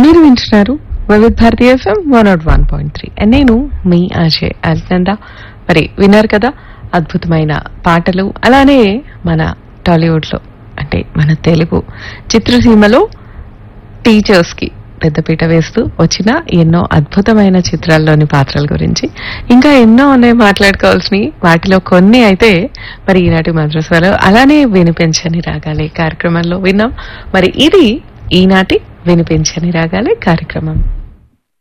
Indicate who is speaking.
Speaker 1: మీరు వింటున్నారు Vividh Bharati FM one naught one point three నేను మీ అజయ్ అల్నంద మరి విన్నారు కదా అద్భుతమైన పాటలు అలానే మన టాలీవుడ్ లో అంటే మన తెలుగు చిత్రసీమలో టీచర్స్ కి పెద్దపీట వేస్తూ వచ్చిన ఎన్నో అద్భుతమైన చిత్రాల్లోని పాత్రల గురించి ఇంకా ఎన్నో ఉన్నాయి మాట్లాడుకోవాల్సినవి వాటిలో కొన్ని అయితే మరి ఈనాటి మద్రసాలో అలానే వినిపించని రాగాలి కార్యక్రమంలో విన్నాం మరి ఇది ఈనాటి వినిపించని రాగాలి కార్యక్రమం